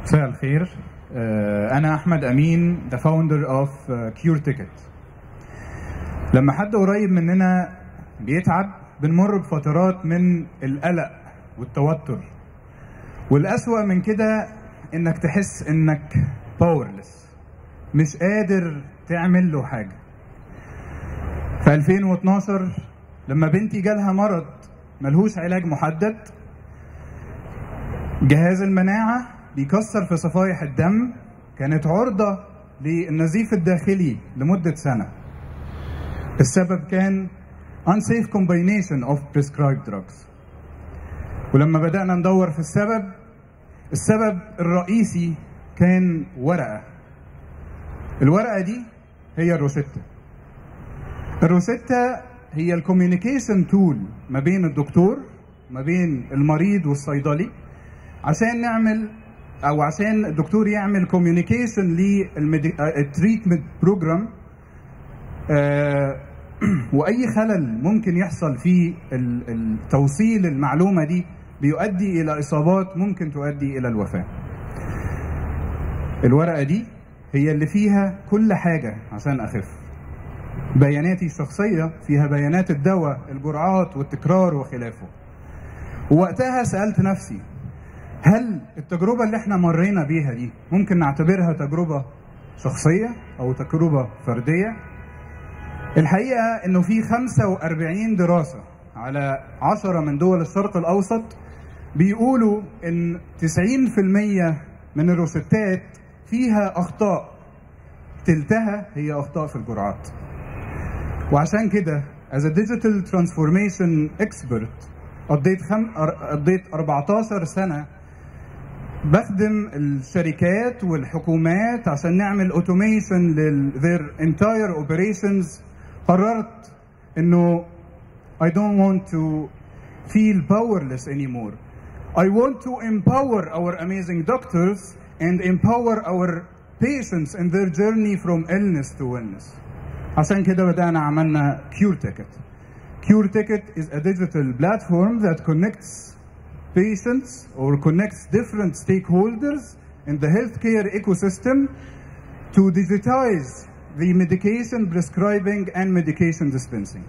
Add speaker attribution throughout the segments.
Speaker 1: مساء الخير آه، انا احمد امين ذا فاوندر اوف كيور تيكت لما حد قريب مننا بيتعب بنمر بفترات من القلق والتوتر والاسوا من كده انك تحس انك باورلس مش قادر تعمل له حاجه في 2012 لما بنتي جالها مرض ملهوش علاج محدد جهاز المناعة بيكسر في صفائح الدم كانت عرضة للنزيف الداخلي لمدة سنة السبب كان unsafe combination of prescribed drugs ولما بدأنا ندور في السبب السبب الرئيسي كان ورقة الورقة دي هي الروشتة الروشتة هي الكوميونيكيشن تول ما بين الدكتور ما بين المريض والصيدلي عشان نعمل او عشان الدكتور يعمل كوميونيكيشن للتريتمنت بروجرام واي خلل ممكن يحصل في ال- ال- توصيل المعلومه دي بيؤدي الى اصابات ممكن تؤدي الى الوفاه الورقه دي هي اللي فيها كل حاجه عشان اخف بياناتي الشخصيه فيها بيانات الدواء الجرعات والتكرار وخلافه ووقتها سالت نفسي هل التجربة اللي احنا مرينا بيها دي ممكن نعتبرها تجربة شخصية أو تجربة فردية؟ الحقيقة إنه في 45 دراسة على 10 من دول الشرق الأوسط بيقولوا إن 90% من الروشتات فيها أخطاء تلتها هي أخطاء في الجرعات. وعشان كده as a digital transformation expert قضيت خم... قضيت 14 سنه بخدم الشركات والحكومات عشان نعمل اوتوميشن لل their entire operations قررت انه I don't want to feel powerless anymore. I want to empower our amazing doctors and empower our patients in their journey from illness to wellness. عشان كده بدأنا عملنا Cure Ticket. Cure Ticket is a digital platform that connects patients or connects different stakeholders in the healthcare ecosystem to digitize the medication prescribing and medication dispensing.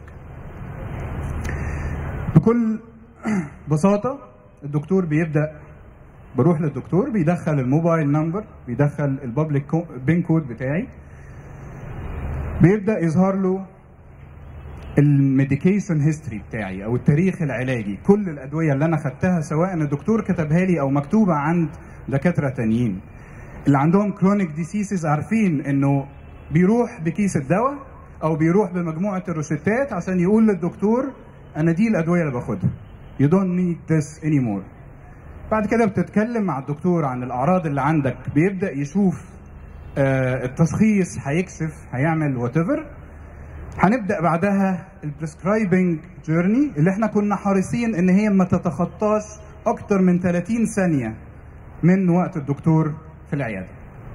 Speaker 1: بكل بساطة الدكتور بيبدأ بروح للدكتور بيدخل الموبايل نمبر بيدخل البابليك بين كود بتاعي بيبدأ يظهر له الميديكيشن هيستوري بتاعي او التاريخ العلاجي كل الادويه اللي انا خدتها سواء الدكتور كتبها لي او مكتوبه عند دكاتره تانيين اللي عندهم كرونيك ديسيسز عارفين انه بيروح بكيس الدواء او بيروح بمجموعه الروشتات عشان يقول للدكتور انا دي الادويه اللي باخدها you don't need this anymore بعد كده بتتكلم مع الدكتور عن الاعراض اللي عندك بيبدا يشوف آه التشخيص هيكشف هيعمل وات هنبدا بعدها البريسكرايبنج جيرني اللي احنا كنا حريصين ان هي ما تتخطاش اكتر من 30 ثانيه من وقت الدكتور في العياده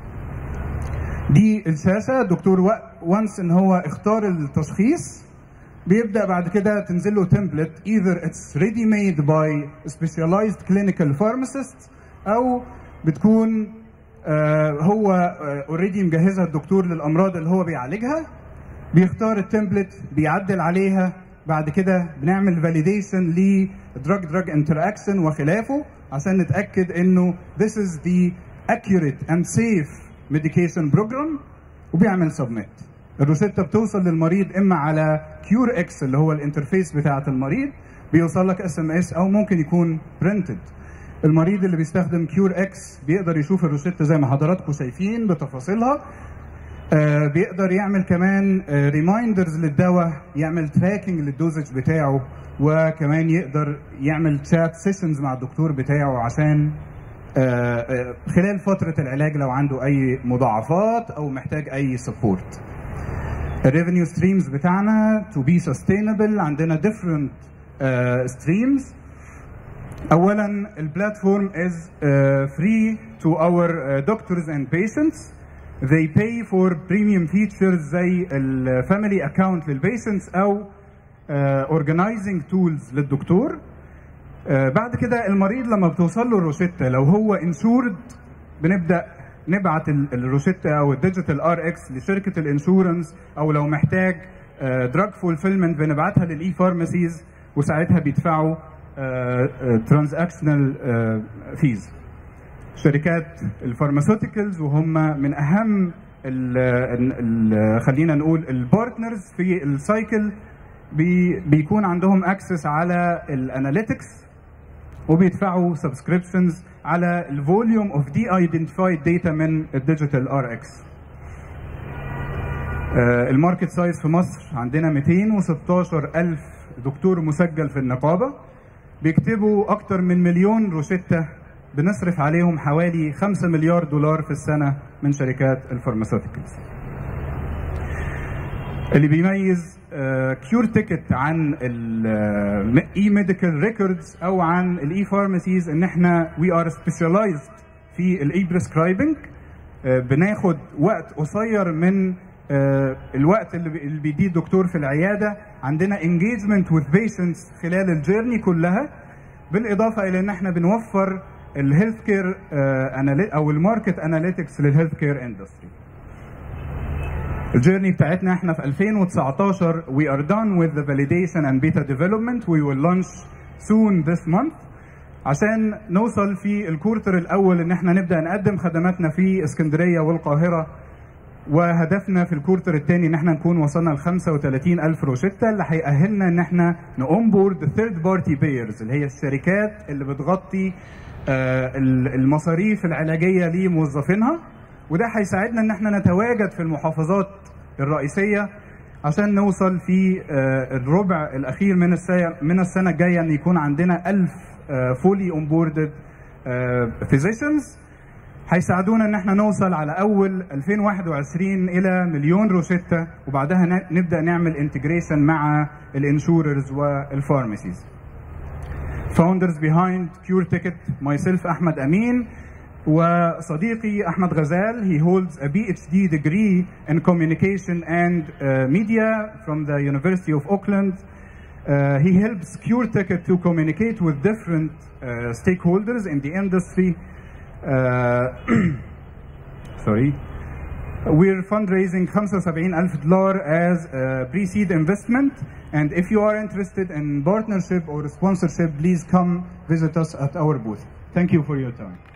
Speaker 1: دي الشاشه الدكتور وانس ان هو اختار التشخيص بيبدا بعد كده تنزل له تمبلت either it's ready made by specialized clinical pharmacist او بتكون آه هو اوريدي مجهزها الدكتور للامراض اللي هو بيعالجها بيختار التمبلت بيعدل عليها بعد كده بنعمل فاليديشن لدراج دراج انتراكشن وخلافه عشان نتاكد انه this is the accurate and safe medication program وبيعمل سبميت الروشته بتوصل للمريض اما على كيور اكس اللي هو الانترفيس بتاعه المريض بيوصل لك اس ام اس او ممكن يكون برنتد المريض اللي بيستخدم كيور اكس بيقدر يشوف الروشته زي ما حضراتكم شايفين بتفاصيلها آه بيقدر يعمل كمان آه ريمايندرز للدواء يعمل تراكنج للدوزج بتاعه وكمان يقدر يعمل تشات سيشنز مع الدكتور بتاعه عشان آه خلال فترة العلاج لو عنده أي مضاعفات أو محتاج أي سبورت. الريفينيو ستريمز بتاعنا to be sustainable عندنا different streams أولا البلاتفورم is free to our doctors and patients they pay for premium features زي الفاميلي اكونت للبيشنتس او اورجنايزنج تولز للدكتور بعد كده المريض لما بتوصل له الروشته لو هو انشورد بنبدا نبعت ال- الروشته او الديجيتال ار اكس لشركه الانشورنس او لو محتاج دراج فولفيلمنت بنبعتها للاي فارماسيز وساعتها بيدفعوا ترانزاكشنال فيز شركات الفارماسيوتيكالز وهم من اهم ال ال خلينا نقول البارتنرز في السايكل بي بيكون عندهم اكسس على الاناليتكس وبيدفعوا سبسكريبشنز على الفوليوم اوف دي ايدنتيفايد داتا من الديجيتال ار اكس الماركت سايز في مصر عندنا 216 ألف دكتور مسجل في النقابة بيكتبوا أكتر من مليون روشتة بنصرف عليهم حوالي 5 مليار دولار في السنة من شركات الفارماسيوتيكالز اللي بيميز كيور تيكت عن الاي ميديكال ريكوردز او عن الاي فارماسيز ان احنا وي ار سبيشاليزد في الاي بريسكرايبنج بناخد وقت قصير من آه، الوقت اللي بي- اللي بيديه الدكتور في العياده عندنا انجيجمنت وذ بيشنتس خلال الجيرني كلها بالاضافه الى ان احنا بنوفر الهيلث كير او الماركت اناليتكس للهيلث كير اندستري الجيرني بتاعتنا احنا في 2019 we are done with the validation and beta development we will launch soon this month عشان نوصل في الكورتر الاول ان احنا نبدا نقدم خدماتنا في اسكندريه والقاهره وهدفنا في الكورتر الثاني ان احنا نكون وصلنا ل 35 الف روشته اللي هيأهلنا ان احنا نقوم بورد ثيرد بارتي بايرز اللي هي الشركات اللي بتغطي آه، ال- المصاريف العلاجيه لموظفينها وده هيساعدنا ان احنا نتواجد في المحافظات الرئيسيه عشان نوصل في آه، الربع الاخير من السنه من السنه الجايه ان يكون عندنا 1000 فولي اون بوردد فيزيشنز هيساعدونا ان احنا نوصل على اول 2021 الى مليون روشته وبعدها ن- نبدا نعمل انتجريشن مع الانشوررز والفارماسيز. Founders behind Cure Ticket myself احمد امين وصديقي احمد غزال he holds a PhD degree in communication and uh, media from the University of Auckland. Uh, he helps Cure Ticket to communicate with different uh, stakeholders in the industry. Uh, sorry. We're fundraising 75,000 دولار as a pre-seed investment and if you are interested in partnership or sponsorship please come visit us at our booth. Thank you for your time.